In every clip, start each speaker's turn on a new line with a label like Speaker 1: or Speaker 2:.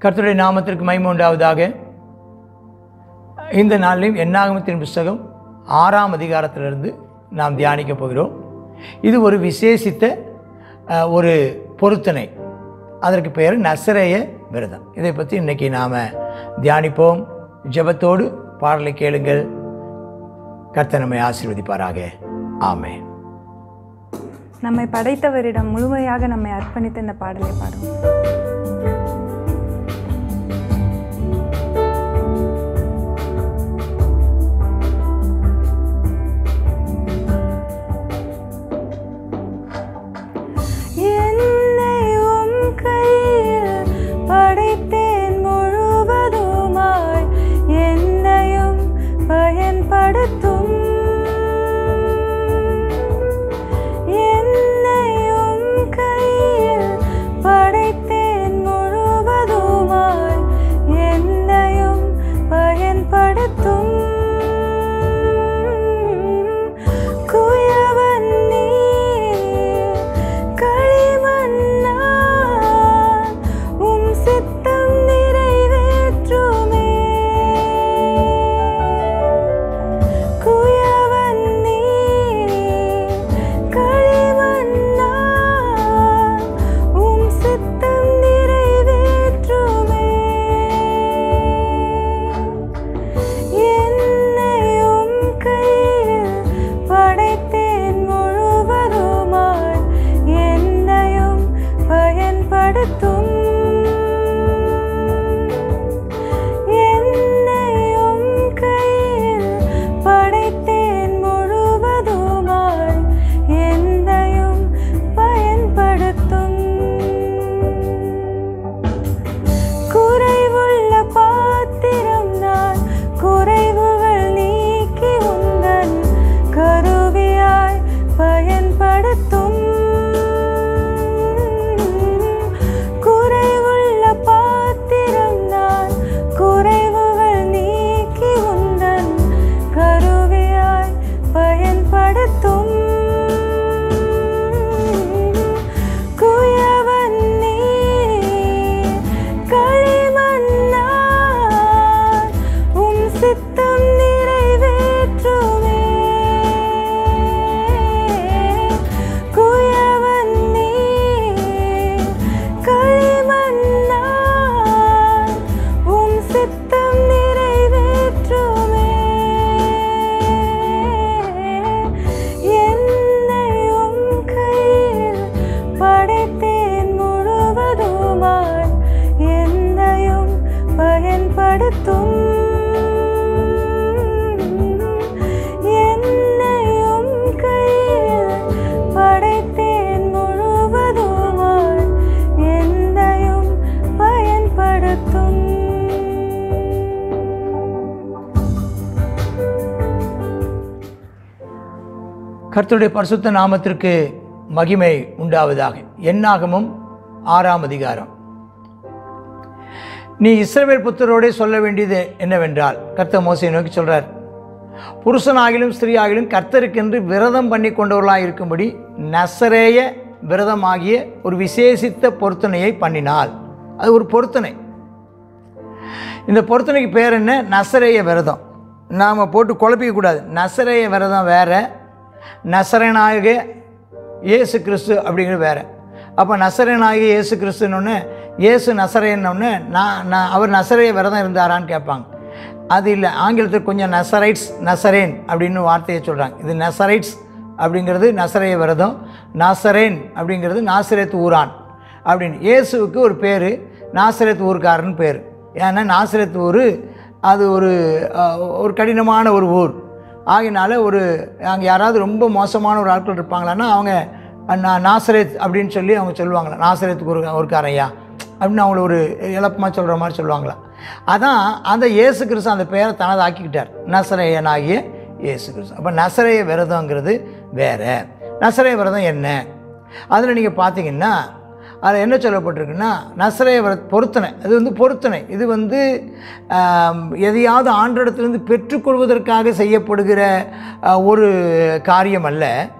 Speaker 1: கர்த்தருடைய நாமத்திற்கு மகிமை உண்டாவதாக இந்த நாளிலும் என்னாகமத்தின் புஸ்தகம் ஆறாம் அதிகாரத்திலிருந்து நாம் தியானிக்க போகிறோம் இது ஒரு விசேஷித்த அஹ், ஒரு பொருத்தனை அதற்கு பெயர் நசரேய விரதம் இதை பற்றி இன்றைக்கி நாம் தியானிப்போம் ஜெபத்தோடு பாடலை கேளுங்கள் கர்த்தர் நம்மை ஆசீர்வதிப்பாராக ஆமென்
Speaker 2: நம்மை படைத்தவரிடம் முழுமையாக நம்மை அர்ப்பணித்த இந்த பாடலை பாடுவோம் என்னை உம் கையில் படைத்தேன் முழுவதுமாய் என்னையும் பயன்படுத்தும் என்னை உம் கையில் படைத்தேன் முழுவதுமாய் என்னையும் பயன்படுத்தும் குயவன் நீ களிமண்ணா உம் சித்தம் நிறைவேற்றுமே குயவன் நீ களிமண்ணா உம் சித்தம் நிறைவேற்றுமே என்னை உம் கையில் படைத்தேன் முழுவதுமாய் என்னையும் பயன்படுத்தும் என்னை உம் கையில் படைத்தேன் முழுவதுமாய் என்னையும் பயன்படுத்தும் குறைவுள்ள பாத்திரம் நான் குறைவுகள் நீக்கி உந்தன் கருவியாய் பயன்படுத்தும் குறைவுள்ள பாத்திரம் நான் குறைவுகள் நீக்கி உந்தன் கருவியாய் பயன்படுத்தும் குயவன் நீ களிமண்ணா உம் சித்தம் நிறைவேற்றுமே குயவன் நீ களிமண்ணா உம் சித்தம் நிறைவேற்றுமே என்னை உம் கையில் படைத்தேன் முழுவதுமாய் என்னையும் பயன்படுத்தும் என்னை உம் கையில் படைத்தேன் முழுவதுமாய் என்னையும் பயன்படுத்தும்
Speaker 1: கர்த்தருடைய பரிசுத்த நாமத்திற்கு மகிமை உண்டாவதாக என்னாகமும் ஆறாம் அதிகாரம் நீ இஸ்ரவேல் புத்தரோடே சொல்ல வேண்டியது என்னவென்றால் கர்த்தர் மோசையை நோக்கி சொல்றார் புருஷனாகிலும் ஸ்திரீயாகிலும் கர்த்தருக்கென்று விரதம் பண்ணி கொண்டவர்களாக இருக்கும்படி நசரேய விரதமாகிய ஒரு விசேஷித்த பொருத்தனையை பண்ணினாள் அது ஒரு பொருத்தனை இந்த பொருத்தனைக்கு பேர் என்ன நசரேய விரதம் நாம் போட்டு குழப்பிக்க கூடாது நசரேய விரதம் வேற நசரனாக இயேசு கிறிஸ்து அப்படிங்கிறது வேற அப்போ நசரனாகிய இயேசு கிறிஸ்துன்னு இயேசு நசரேன்னொன்னு நான் நான் அவர் நசரேய விரதம் இருந்தாரான்னு கேட்பாங்க அது இல்லை ஆங்கிலத்தில் கொஞ்சம் நசரைட்ஸ் நசரேன் அப்படின்னு வார்த்தையை சொல்கிறாங்க இது நசரைட்ஸ் அப்படிங்கிறது நசரேய விரதம் நாசரேன் அப்படிங்கிறது நாசரேத் ஊரான் அப்படின்னு இயேசுவுக்கு ஒரு பேர் நாசரேத் ஊர்க்காரன் பேர் ஏன்னா நாசரேத் ஊர் அது ஒரு அஹ், ஒரு கடினமான ஒரு ஊர் ஆகினால ஒரு அங்கே யாராவது ரொம்ப மோசமான ஒரு ஆட்கள் இருப்பாங்களான்னா அவங்க நான் நாசரேத் அப்படின்னு சொல்லி அவங்க சொல்லுவாங்களா நாசரேத்துக்கு ஒரு ஒருக்காரையா அப்படின்னு அவங்கள ஒரு இழப்பமாக சொல்கிற மாதிரி சொல்லுவாங்களா அதான் அந்த இயேசு கிறிஸ்து அந்த பெயரை தனது ஆக்கிக்கிட்டார் நசரேயனாகிய இயேசு கிறிஸ்து அப்போ நசரேய விரதங்கிறது வேற நசரேய விரதம் என்ன அதில் நீங்கள் பார்த்தீங்கன்னா அதில் என்ன சொல்லப்பட்டிருக்குன்னா நசரேய விர பொருத்தனை இது வந்து பொருத்தனை இது வந்து ஆம், எதையாவது ஆண்டிடத்திலிருந்து பெற்றுக்கொள்வதற்காக செய்யப்படுகிற ஆ, ஒரு காரியம் அல்ல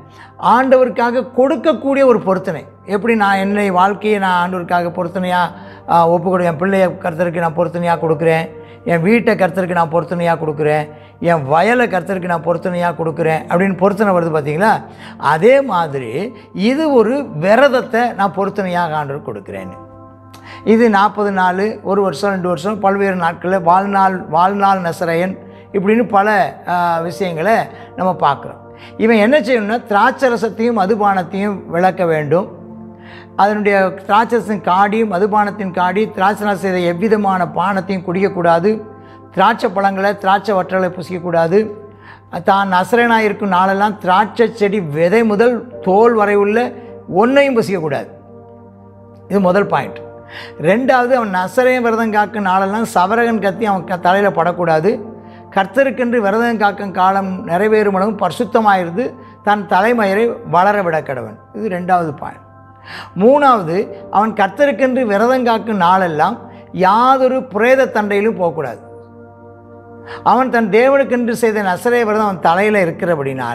Speaker 1: ஆண்டவருக்காக கொடுக்கக்கூடிய ஒரு பொருத்தனை எப்படி நான் என்னை வாழ்க்கையை நான் ஆண்டவருக்காக பொருத்தனையாக ஒப்பு கொடு என் பிள்ளைய கர்த்தருக்கு நான் பொருத்தனையாக கொடுக்குறேன் என் வீட்டை கர்த்தருக்கு நான் பொருத்தனையாக கொடுக்குறேன் என் வயலை கர்த்தருக்கு நான் பொருத்தனையாக கொடுக்குறேன் அப்படின்னு பொருத்தனை வருது பார்த்தீங்களா அதே மாதிரி இது ஒரு விரதத்தை நான் பொருத்தனையாக ஆண்டவருக்கு கொடுக்குறேன்னு இது நாற்பது நாள் ஒரு வருஷம் ரெண்டு வருஷம் பல்வேறு நாட்களில் வாழ்நாள் வாழ்நாள் நசரையன் இப்படின்னு பல ஆ, விஷயங்களை நம்ம பார்க்குறோம் இவன் என்ன செய்யணும்னா திராட்சரசத்தையும் மதுபானத்தையும் விளக்க வேண்டும் அதனுடைய திராட்சரசின் காடியும் மதுபானத்தின் காடி திராட்சரசம் செய்த எவ்விதமான பானத்தையும் குடிக்கக்கூடாது திராட்சை பழங்களை திராட்சை வற்றலை புசிக்கக்கூடாது தான் நசரனாக இருக்கும் நாளெல்லாம் திராட்சை செடி விதை முதல் தோல் வரை உள்ள ஒன்றையும் புசிக்கக்கூடாது இது முதல் பாயிண்ட் ரெண்டாவது அவன் நசரையும் விரதம் காக்கும் நாளெல்லாம் சவரகன் கத்தி அவன் க தலையில் படக்கூடாது கர்த்தருக்கென்று விரதம் காக்கும் காலம் நிறைவேறும் அளவும் பரிசுத்தமாயிருந்து தன் தலைமயிரை வளர விட கடவன் இது ரெண்டாவது பாயிண்ட் மூணாவது அவன் கர்த்தருக்கென்று விரதம் காக்கும் நாளெல்லாம் யாதொரு பிரேத தண்டையிலும் போகக்கூடாது அவன் தன் தேவனுக்கென்று செய்த நசரே விரதம் அவன் தலையில் இருக்கிறபடினால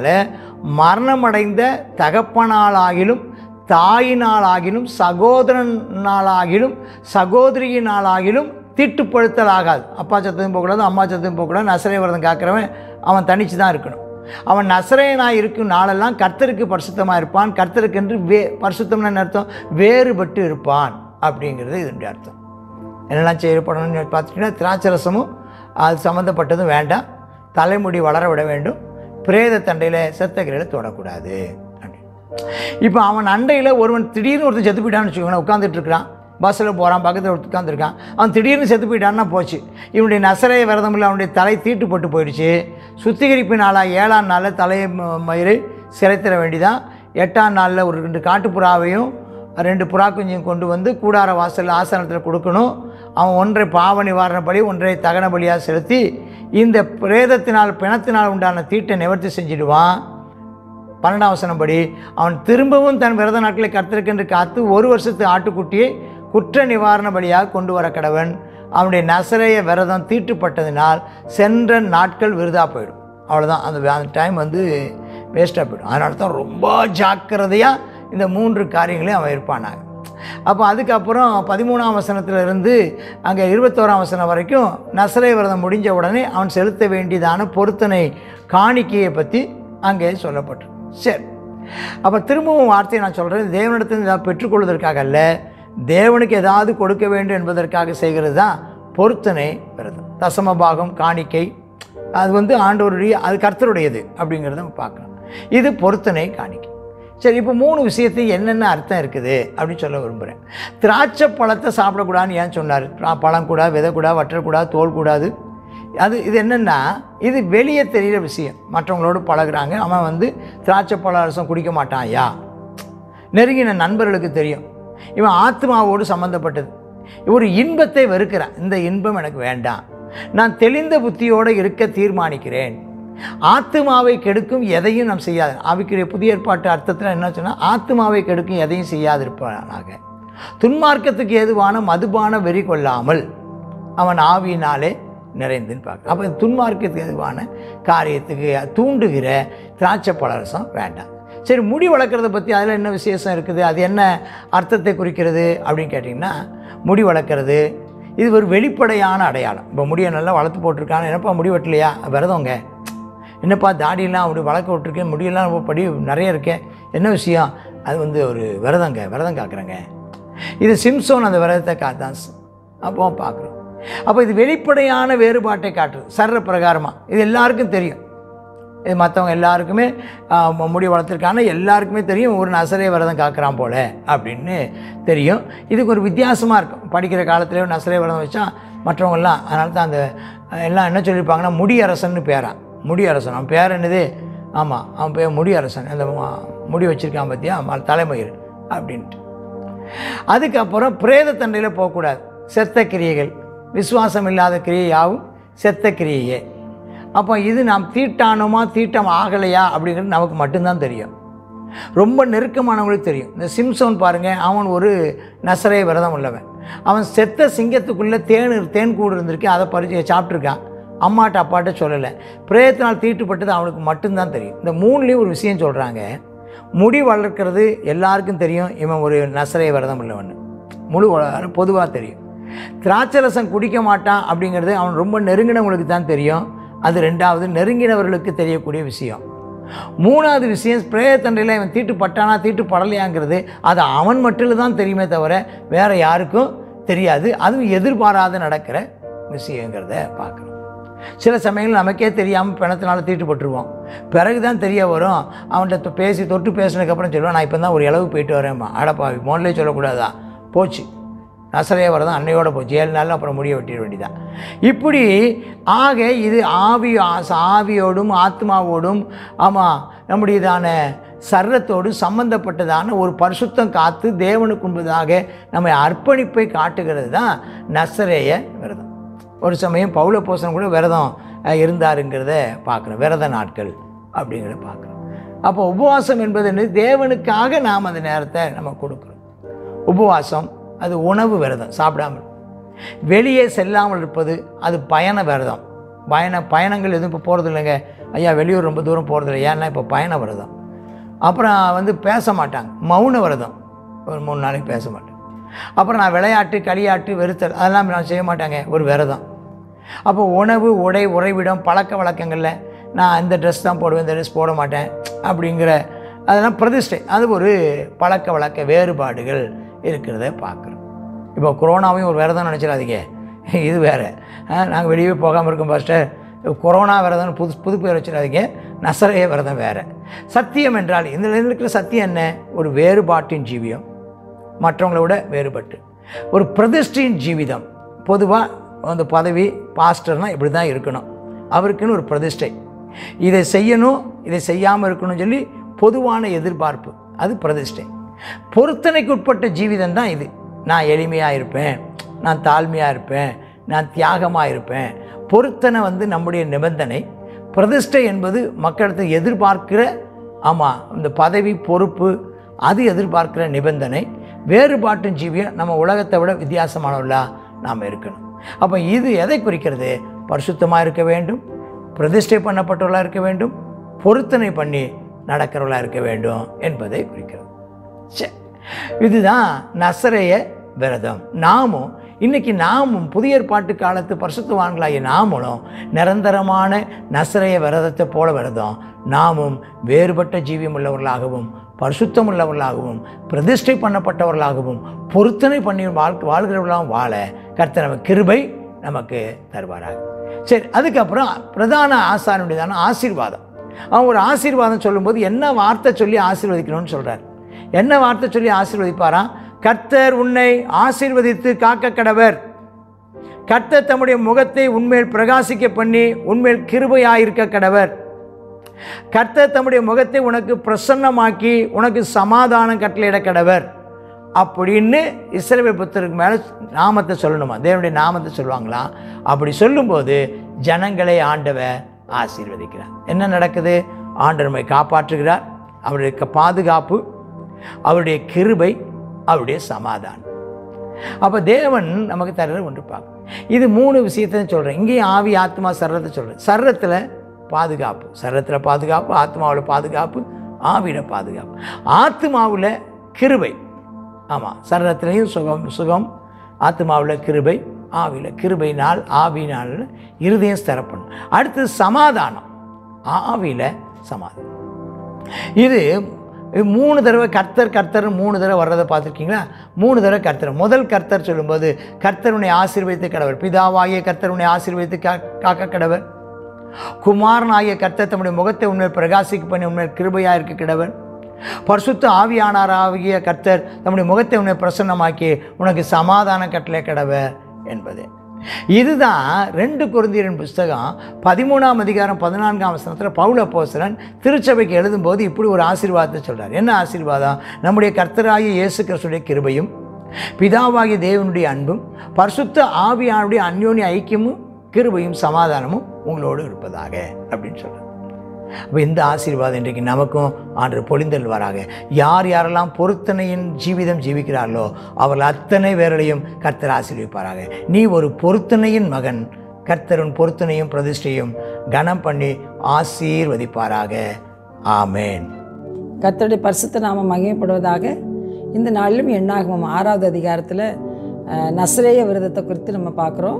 Speaker 1: மரணமடைந்த தகப்பனாலாகிலும் தாயினாலாகிலும் சகோதரனாலாகிலும் சகோதரியினாலாகிலும் தீட்டுப்படுத்தல் ஆகாது அப்பா சத்தத்தையும் போகக்கூடாது அம்மா சத்தத்தையும் போகக்கூடாது நசரே விரதம் காக்கிறவன் அவன் தனிச்சு தான் இருக்கணும் அவன் நசரேனாக இருக்கும் நாளெல்லாம் கர்த்தருக்கு பரிசுத்தமாக இருப்பான் கர்த்தருக்கென்று வே பரிசுத்தம்னு என்ன அர்த்தம் வேறுபட்டு இருப்பான் அப்படிங்கிறது இதனுடைய அர்த்தம் என்னெல்லாம் செய்யப்படணும்னு பார்த்துட்டிங்கன்னா திராட்சரசமும் அது சம்மந்தப்பட்டதும் வேண்டாம் தலைமுடி வளர விட வேண்டும் பிரேத தண்டையில் செத்த கிரையில் தொடக்கூடாது அப்படின்னு இப்போ அவன் அண்டையில் ஒருவன் திடீர்னு ஒருத்தன் செத்து போயிட்டான்னு வச்சுக்கோங்களேன் உட்காந்துட்டு இருக்கிறான் பஸ்ஸில் போகிறான் பக்கத்தில் உட்காந்துருக்கான் அவன் திடீர்னு செத்து போயிட்டான்னா போச்சு இவனுடைய நசரைய விரதம் இல்லை அவனுடைய தலை தீட்டுப்பட்டு போயிடுச்சு சுத்திகரிப்பு நாளாக ஏழாம் நாளில் தலையை ம- மயிரை சிறைத்திர வேண்டிதான் எட்டாம் நாளில் ஒரு ரெண்டு காட்டுப்புறாவையும் ரெண்டு புறா குஞ்சையும் கொண்டு வந்து கூடார வாசலில் ஆசனத்தில் கொடுக்கணும் அவன் ஒன்றை பாவ நிவாரணப்படி ஒன்றை தகன பலியாக செலுத்தி இந்த பிரேதத்தினால் பிணத்தினால் உண்டான தீட்டை நிவர்த்தி செஞ்சிடுவான் பன்னெண்டாம் வசனப்படி அவன் திரும்பவும் தன் விரத நாட்களை கர்த்தருக்கென்று காத்து ஒரு வருஷத்து ஆட்டுக்குட்டியை குற்ற நிவாரண பலியாக கொண்டு வர கடவன் அவனுடைய நசரைய விரதம் தீட்டுப்பட்டதினால் சென்ற நாட்கள் விருதா போயிடும் அவ்வளோதான் அந்த அந்த டைம் வந்து வேஸ்ட்டாக போயிடும் அதனால தான் ரொம்ப ஜாக்கிரதையாக இந்த மூன்று காரியங்களையும் அவன் இருப்பானாங்க அப்போ அதுக்கப்புறம் பதிமூணாம் வசனத்துல இருந்து அங்கே இருபத்தோராம் வசனம் வரைக்கும் நசரை விரதம் முடிஞ்ச உடனே அவன் செலுத்த வேண்டியதான பொருத்தனை காணிக்கையை பற்றி அங்கே சொல்லப்பட்டு சரி அப்போ திரும்பவும் வார்த்தையை நான் சொல்கிறேன் தேவனிடத்தில் ஏதாவது பெற்றுக்கொள்வதற்காக அல்ல தேவனுக்கு ஏதாவது கொடுக்க வேண்டும் என்பதற்காக செய்கிறது தான் பொருத்தனை விரதம் தசமபாகம் காணிக்கை அது வந்து ஆண்டவருடைய அது கர்த்தருடையது அப்படிங்கிறத நம்ம பார்க்கலாம் இது பொருத்தனை காணிக்கை சரி இப்போ மூணு விஷயத்தை என்னென்ன அர்த்தம் இருக்குது அப்படின்னு சொல்ல விரும்புகிறேன் திராட்சை பழத்தை சாப்பிடக்கூடாதுன்னு ஏன் சொன்னார் ப- பழம் கூடாது விதை கூடாது வற்றக்கூடாது தோல் கூடாது அது இது என்னென்னா இது வெளியே தெரிகிற விஷயம் மற்றவங்களோடு பழகுறாங்க அவன் வந்து திராட்சை பழ ரசம் குடிக்க மாட்டான் ஐயா நெருங்கின நண்பர்களுக்கு தெரியும் இவன் ஆத்மாவோடு சம்மந்தப்பட்டது ஒரு இன்பத்தை வெறுக்கிறான் இந்த இன்பம் எனக்கு வேண்டாம் நான் தெளிந்த புத்தியோடு இருக்க தீர்மானிக்கிறேன் ஆத்மாவை கெடுக்கும் எதையும் நாம் செய்யாது ஆவிக்குரிய புதிய ஏற்பாட்டு அர்த்தத்தில் என்ன சொன்னால் ஆத்மாவை கெடுக்கும் எதையும் செய்யாதிருப்பானாக துன்மார்க்கத்துக்கு ஏதுவான மதுபான வெறி கொள்ளாமல் அவன் ஆவியினாலே நிறைந்துன்னு பார்க்க அப்போ துன்மார்க்கத்துக்கு எதுவான காரியத்துக்கு தூண்டுகிற திராட்சை பழரசம் வேண்டாம் சரி முடி வளர்க்குறத பற்றி அதில் என்ன விசேஷம் இருக்குது அது என்ன அர்த்தத்தை குறிக்கிறது அப்படின்னு கேட்டிங்கன்னா முடி வளர்க்குறது இது ஒரு வெளிப்படையான அடையாளம் இப்போ முடியை நல்லா வளர்த்து போட்டிருக்காங்க என்னப்பா முடி வெட்டலையா விரதங்க என்னப்பா தாடியெல்லாம் அப்படி வளர்க்க விட்ருக்கேன் முடியெல்லாம் ரொம்ப படி நிறைய இருக்கே என்ன விஷயம் அது வந்து ஒரு விரதங்க விரதம் காக்குறேங்க இது சிம்சோன் அந்த விரதத்தை காத்தான் அப்போ பார்க்குறோம் அப்போ இது வெளிப்படையான வேறுபாட்டை காட்டுது சர்ற பிரகாரமாக இது எல்லாருக்கும் தெரியும் இது மற்றவங்க எல்லாருக்குமே ஆஹ், மு- முடி வளர்த்துருக்கான எல்லாருக்குமே தெரியும் ஒரு நசரே விரதம் காக்கிறான் போல அப்படின்னு தெரியும் இதுக்கு ஒரு வித்தியாசமாக இருக்கும் படிக்கிற காலத்துலேயே நசரே விரதம் வச்சா மற்றவங்கெல்லாம் அதனால தான் அந்த அஹ், எல்லாம் என்ன சொல்லியிருப்பாங்கன்னா முடியரசன்னு பேரான் முடியரசன் அவன் பேர் என்னது ஆமாம் அவன் பேர் முடியரசன் அந்த ம- முடி வச்சுருக்கான் பார்த்தியா ம- தலைமயிர் அப்படின்ட்டு அதுக்கப்புறம் பிரேத தண்டையில் போகக்கூடாது செத்த கிரியைகள் விசுவாசம் இல்லாத கிரியையாவும் செத்த கிரியையே அப்போ இது நாம் தீட்டானோமா தீட்டம் ஆகலையா அப்படிங்கிறது நமக்கு மட்டும்தான் தெரியும் ரொம்ப நெருக்கமானவங்களுக்கு தெரியும் இந்த சிம்சோன் பாருங்கள் அவன் ஒரு நசரே விரதம் உள்ளவன் அவன் செத்த சிங்கத்துக்குள்ளே தேன் இரு- தேன் கூடு இருந்திருக்கு அதை பறிச்சு சாப்பிட்ருக்கான் அம்மாட்ட அப்பாட்ட சொல்லலை பிரேயத்தினால் தீட்டுப்பட்டது அவனுக்கு மட்டும்தான் தெரியும் இந்த மூணுலேயும் ஒரு விஷயம் சொல்கிறாங்க முடி வளர்க்கிறது எல்லாருக்கும் தெரியும் இவன் ஒரு நசரை விரதம் உள்ளவன் முழு பொதுவாக தெரியும் திராட்சை ரசம் குடிக்க மாட்டான் அப்படிங்கிறது அவன் ரொம்ப நெருங்கினவங்களுக்கு தான் தெரியும் அது ரெண்டாவது நெருங்கினவர்களுக்கு தெரியக்கூடிய விஷயம் மூணாவது விஷயம் ஸ்ப்ரே தண்டையில் இவன் தீட்டு பட்டானா தீட்டு படலையாங்கிறது அது அவன் மட்டும் தான் தெரியுமே தவிர வேறு யாருக்கும் தெரியாது அதுவும் எதிர்பாராத நடக்கிற விஷயங்கிறத பார்க்குறோம் சில சமயங்கள் நமக்கே தெரியாமல் பிணத்தினால தீட்டுப்பட்டுருவோம் பிறகு தான் தெரிய வரும் அவன்கிட்ட தொ- பேசி தொட்டு பேசினதுக்கப்புறம் சொல்லுவான் நான் இப்போ தான் ஒரு இளவு போயிட்டு வரேம்மா அடப்பாவி முதல்ல சொல்லக்கூடாதா போச்சு நசரையே வரதான் அன்னையோட போச்சு ஏழு நாளில் அப்புறம் முடிய வெட்டிட வேண்டியதான் இப்படி ஆக இது ஆவி ஆச- ஆவியோடும் ஆத்மாவோடும் ஆமாம் நம்முடையதான சர்ரத்தோடு சம்பந்தப்பட்டதான ஒரு பரிசுத்தம் காத்து தேவனுக்கு முன்பதாக நம்ம அர்ப்பணிப்பை காட்டுகிறது தான் நசரேய விரதம் ஒரு சமயம் பவுல போசன் கூட விரதம் அஹ், இருந்தாருங்கிறத பார்க்குறோம் விரத நாட்கள் அப்படிங்கிறத பார்க்குறோம் அப்போ உபவாசம் என்பது என்னது தேவனுக்காக நாம் அந்த நேரத்தை நம்ம கொடுக்குறோம் உபவாசம் அது உணவு விரதம் சாப்பிடாமல் வெளியே செல்லாமல் இருப்பது அது பயண விரதம் பயண பயணங்கள் எதுவும் இப்போ போகிறது இல்லைங்க ஐயா வெளியூர் ரொம்ப தூரம் போகிறது இல்லை ஏன்னா இப்போ பயண விரதம் அப்புறம் வந்து பேச மாட்டாங்க மௌன விரதம் ஒரு மூணு நாளைக்கு பேச மாட்டாங்க அப்புறம் நான் விளையாட்டு களியாட்டு வெறுத்தல் அதெல்லாம் நான் செய்ய மாட்டாங்க ஒரு விரதம் அப்போ உணவு உடை உறைவிடம் பழக்க வழக்கங்களில் நான் இந்த ட்ரெஸ் தான் போடுவேன் இந்த ட்ரெஸ் போட மாட்டேன் அப்படிங்கிற அதெல்லாம் பிரதிஷ்டை அது ஒரு பழக்க வழக்க வேறுபாடுகள் இருக்கிறத பார்க்குறோம் இப்போ கொரோனாவையும் ஒரு விரதம் நினச்சிடாதீங்க இது வேறு நாங்கள் வெளியே போகாமல் இருக்கோம் பாஸ்டர் கொரோனா விரதம் புது புது பேர் வச்சிடாதீங்க நசரைய விரதம் வேறு சத்தியம் என்றால் இந்த இருக்கிற சத்தியம் என்ன ஒரு வேறுபாட்டின் ஜீவியம் மற்றவங்கள விட வேறுபட்டு ஒரு பிரதிஷ்டையின் ஜீவிதம் பொதுவாக அந்த பதவி பாஸ்டர்னால் இப்படி தான் இருக்கணும் அவருக்குன்னு ஒரு பிரதிஷ்டை இதை செய்யணும் இதை செய்யாமல் இருக்கணும்னு சொல்லி பொதுவான எதிர்பார்ப்பு அது பிரதிஷ்டை பொருத்தனைக்கு உட்பட்ட ஜீவிதம் தான் இது நான் எளிமையாக இருப்பேன் நான் தாழ்மையாக இருப்பேன் நான் தியாகமாக இருப்பேன் பொருத்தனை வந்து நம்முடைய நிபந்தனை பிரதிஷ்டை என்பது மக்களிடத்தை எதிர்பார்க்கிற ஆமாம் இந்த பதவி பொறுப்பு அது எதிர்பார்க்கிற நிபந்தனை வேறுபாட்டின் ஜீவியம் நம்ம உலகத்தை விட வித்தியாசமானவர்களா நாம் இருக்கணும் அப்போ இது எதை குறிக்கிறது பரிசுத்தமாக இருக்க வேண்டும் பிரதிஷ்டை பண்ணப்பட்டவர்களாக இருக்க வேண்டும் பொருத்தனை பண்ணி நடக்கிறவர்களாக இருக்க வேண்டும் என்பதை குறிக்கிறது சரி இதுதான் நசரைய விரதம் நாமும் இன்னைக்கு நாமும் புதிய ஏற்பாட்டு காலத்து பரிசுத்தவான்களாகிய நாமளும் நிரந்தரமான நசரைய விரதத்தை போல விரதம் நாமும் வேறுபட்ட ஜீவியம் உள்ளவர்களாகவும் பரிசுத்தம் உள்ளவர்களாகவும் பிரதிஷ்டை பண்ணப்பட்டவர்களாகவும் பொருத்தனை பண்ணி வாழ்க்கை வாழ்கிறவர்களாகவும் வாழ கர்த்தர் நமக்கு கிருபை நமக்கு தருவாராக சரி அதுக்கப்புறம் பிரதான ஆசாரனுடையதான ஆசீர்வாதம் அவன் ஒரு ஆசீர்வாதம் சொல்லும்போது என்ன வார்த்தை சொல்லி ஆசீர்வதிக்கணும்னு சொல்கிறார் என்ன வார்த்தை சொல்லி ஆசீர்வதிப்பாராம் கர்த்தர் உன்னை ஆசீர்வதித்து காக்க கடவர் கர்த்தர் தம்முடைய முகத்தை உன்மேல் பிரகாசிக்க பண்ணி உன்மேல் கிருபையாயிருக்க கடவர் கர்த்தர் தம்முடைய முகத்தை உனக்கு பிரசன்னமாக்கி உனக்கு சமாதானம் கட்டளையிட கடவர் அப்படின்னு இஸ்ரவேல் புத்தருக்கு மேலே நாமத்தை சொல்லணுமா தேவனுடைய நாமத்தை சொல்லுவாங்களாம் அப்படி சொல்லும்போது ஜனங்களை ஆண்டவர் ஆசீர்வதிக்கிறார் என்ன நடக்குது ஆண்டவர் நம்மை காப்பாற்றுகிறார் அவருடைய க- பாதுகாப்பு அவருடைய கிருபை அவருடைய சமாதானம் அப்போ தேவன் நமக்கு தர்றது ஒன்று பார்க்கும் இது மூணு விஷயத்தை சொல்கிறேன் இங்கேயும் ஆவி ஆத்மா சர்றத்தை சொல்கிறேன் சர்றத்தில் பாதுகாப்பு சர்றத்தில் பாதுகாப்பு ஆத்மாவில் பாதுகாப்பு ஆவியில் பாதுகாப்பு ஆத்மாவில் கிருபை ஆமாம் சர்றத்துலேயும் சுகம் சுகம் ஆத்மாவில் கிருபை ஆவியில் கிருபைனால் ஆவினால் இருதயம் ஸ்திரப்படும் அடுத்து சமாதானம் ஆவியில் சமாதானம் இது மூணு தடவை கர்த்தர் கர்த்தர் மூணு தடவை வர்றதை பார்த்துருக்கீங்களா மூணு தடவை கர்த்தர் முதல் கர்த்தர் சொல்லும்போது கர்த்தருனை ஆசீர்வதித்து கடவர் பிதாவாகிய கர்த்தருனை ஆசீர்வதித்து கா காக்க கடவர் குமாரனாகிய கர்த்தர் தம்முடைய முகத்தை உண்மையில் பிரகாசிக்க பண்ணி உண்மையில் கிருபையாக இருக்க கிடவர் பரிசுத்த ஆவியானாராகிய கர்த்தர் தம்முடைய முகத்தை உன்னை பிரசன்னமாக்கி உனக்கு சமாதான கட்டளை கடவர் என்பது இதுதான் ரெண்டு குருந்தியரின் புஸ்தகம் பதிமூணாம் அதிகாரம் பதினான்காம் வசனத்தில் பவுல போசரன் திருச்சபைக்கு எழுதும்போது இப்படி ஒரு ஆசீர்வாதத்தை சொல்றார் என்ன ஆசீர்வாதம் நம்முடைய கர்த்தராகிய இயேசு கிறிஸ்துடைய கிருபையும் பிதாவாகிய தேவனுடைய அன்பும் பரிசுத்த ஆவியானுடைய அந்யோன்ய ஐக்கியமும் கிருபையும் சமாதானமும் உங்களோடு இருப்பதாக அப்படின்னு சொல்றார் அப்போ இந்த ஆசீர்வாதம் இன்றைக்கு நமக்கும் ஆண்டு பொழிந்தல் வராக யார் யாரெல்லாம் பொருத்தனையின் ஜீவிதம் ஜீவிக்கிறார்களோ அவர்கள் அத்தனை பேர்களையும் கர்த்தர் ஆசீர்விப்பாராக நீ ஒரு பொருத்தனையின் மகன் கர்த்தரின் பொருத்தனையும் பிரதிஷ்டையும் கனம் பண்ணி ஆசீர்வதிப்பாராக ஆமேன்
Speaker 3: கர்த்தருடைய பரிசுத்த நாம மகிமைப்படுவதாக இந்த நாளிலும் எண்ணாகமம் ஆறாவது அதிகாரத்தில் அஹ், நசரேய விரதத்தை குறித்து நம்ம பார்க்குறோம்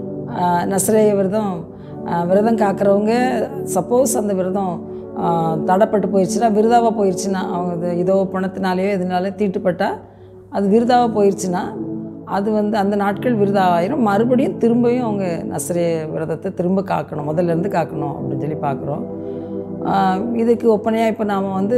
Speaker 3: நசரேய விரதம் அஹ், விரதம் காக்கிறவங்க சப்போஸ் அந்த விரதம் அஹ், தடைப்பட்டு போயிடுச்சுன்னா விருதாவாக போயிடுச்சுன்னா அவங்க இது இதோ பணத்தினாலேயோ எதுனாலே தீட்டுப்பட்டால் அது விருதாவாக போயிடுச்சுன்னா அது வந்து அந்த நாட்கள் விருதாவாயிரும் மறுபடியும் திரும்பியும் அவங்க நசரே விரதத்தை திரும்ப காக்கணும் முதல்ல இருந்து காக்கணும் அப்படின்னு சொல்லி பார்க்குறோம் ஆஹ் இதுக்கு ஒப்பனையாக இப்போ நாம் வந்து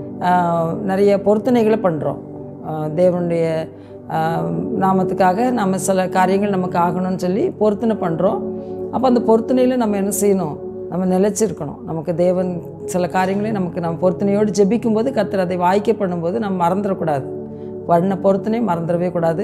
Speaker 3: ஆஹ் நிறைய பொருத்தனைகளை பண்ணுறோம் தேவனுடைய ஆஹ் நாமத்துக்காக நம்ம சில காரியங்கள் நமக்கு ஆகணும்னு சொல்லி பொருத்தனை பண்ணுறோம் அப்போ அந்த பொருத்தனையில் நம்ம என்ன செய்யணும் நம்ம நிலைச்சிருக்கணும் நமக்கு தேவன் சில காரியங்களையும் நமக்கு நம்ம பொருத்தனையோடு ஜெபிக்கும்போது கர்த்தர் அதை வாய்க்க பண்ணும்போது நம்ம மறந்துடக்கூடாது பண்ண பொருத்தனை மறந்துடவே கூடாது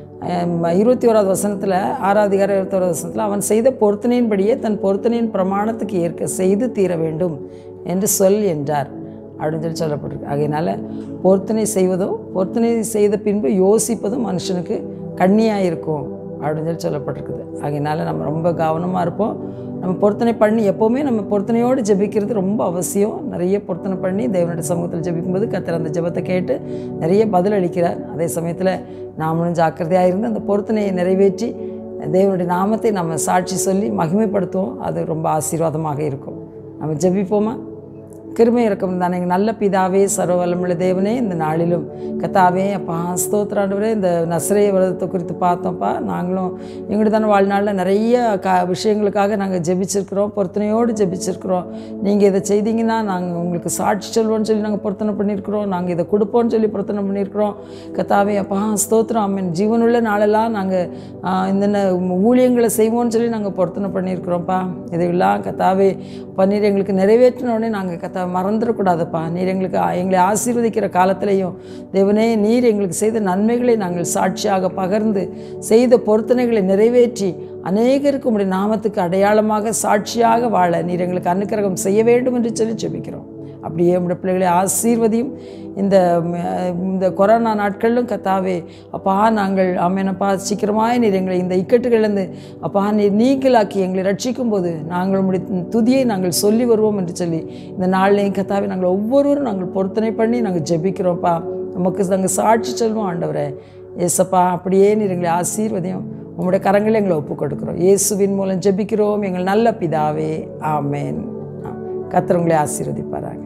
Speaker 3: அஹ் இருபத்தி ஓராவது வசனத்தில் ஆறாவது அதிகாரம் இருபத்தோராவது வசனத்தில் அவன் செய்த பொருத்தனையின்படியே தன் பொருத்தனையின் பிரமாணத்துக்கு ஏற்க செய்து தீர வேண்டும் என்று சொல் என்றார் அப்படின்னு சொல்லி சொல்லப்பட்டிருக்கு ஆகையினால பொருத்தனை செய்வதும் பொருத்தனை செய்த பின்பு யோசிப்பதும் மனுஷனுக்கு கண்ணியாக இருக்கும் அப்படின்னு சொல்லி சொல்லப்பட்டிருக்குது ஆகையினால நம்ம ரொம்ப கவனமாக இருப்போம் நம்ம பொருத்தனை பண்ணி எப்போவுமே நம்ம பொருத்தனையோடு ஜெபிக்கிறது ரொம்ப அவசியம் நிறைய பொருத்தனை பண்ணி தேவனுடைய சமூகத்தில் ஜெபிக்கும்போது கர்த்தர் அந்த ஜெபத்தை கேட்டு நிறைய பதில் அளிக்கிறார் அதே சமயத்தில் நாமளும் ஜாக்கிரதையாக இருந்து அந்த பொருத்தனையை நிறைவேற்றி தேவனுடைய நாமத்தை நம்ம சாட்சி சொல்லி மகிமைப்படுத்துவோம் அது ரொம்ப ஆசீர்வாதமாக இருக்கும் நம்ம ஜெபிப்போமா கிருமை இறக்கம் தானே எங்கள் நல்ல பிதாவே சர்வவல்லமுள்ள தேவனே இந்த நாளிலும் கத்தாவே அப்பா ஸ்தோத்திராண்டவரே இந்த நசரைய விரதத்தை குறித்து பார்த்தோம்ப்பா நாங்களும் எங்களுடைய தானே வாழ்நாளில் நிறைய க விஷயங்களுக்காக நாங்கள் ஜெபிச்சிருக்கிறோம் பொருத்தனையோடு ஜெபிச்சிருக்கிறோம் நீங்கள் இதை செய்தீங்கன்னா நாங்கள் உங்களுக்கு சாட்சி சொல்வோம்னு சொல்லி நாங்கள் பொருத்தனை பண்ணியிருக்கிறோம் நாங்கள் இதை கொடுப்போம்னு சொல்லி பொருத்தனை பண்ணியிருக்கிறோம் கத்தாவே அப்பா ஸ்தோத்திரம் அம்மன் ஜீவனுள்ள நாளெல்லாம் நாங்கள் இந்த ஊழியங்களை செய்வோம்னு சொல்லி நாங்கள் பொருத்தனை பண்ணியிருக்கிறோம்ப்பா இதையெல்லாம் கத்தாவே பன்னீர் எங்களுக்கு நிறைவேற்றினோடனே நாங்கள் கத்தா மறந்துடக்கூடாதுப்பா நீர் எங்களுக்கு எங்களை ஆசீர்வதிக்கிற காலத்திலையும் தேவனே நீர் எங்களுக்கு செய்த நன்மைகளை நாங்கள் சாட்சியாக பகர்ந்து செய்த பொருத்தனைகளை நிறைவேற்றி அநேகருக்கு உடைய நாமத்துக்கு அடையாளமாக சாட்சியாக வாழ நீர் எங்களுக்கு அனுக்கிரகம் செய்ய வேண்டும் என்று சொல்லி ஜெபிக்கிறோம் அப்படியே உடைய பிள்ளைகளை ஆசீர்வதியும் இந்த ம, இந்த கொரோனா நாட்களிலும் கத்தாவே அப்பா நாங்கள் ஆமேனப்பா சீக்கிரமாய் நீர் எங்களை இந்த இக்கட்டுகளிலிருந்து அப்பா நீர் நீங்களாக்கி எங்களை ரட்சிக்கும் போது நாங்கள் உடைய துதியை நாங்கள் சொல்லி வருவோம் என்று சொல்லி இந்த நாள்லையும் கத்தாவே நாங்கள் ஒவ்வொருவரும் நாங்கள் பொருத்தனை பண்ணி நாங்கள் ஜெபிக்கிறோம்ப்பா நமக்கு நாங்கள் சாட்சி சொல்வோம் ஆண்டவரே ஏசப்பா அப்படியே நீர் எங்களை ஆசீர்வதியும் உம்முடைய கரங்களை எங்களை ஒப்புக் கொடுக்கிறோம் இயேசுவின் மூலம் ஜெபிக்கிறோம் எங்கள் நல்ல பிதாவே ஆமேன் கர்த்தர் உங்களை ஆசீர்வதிப்பாராங்க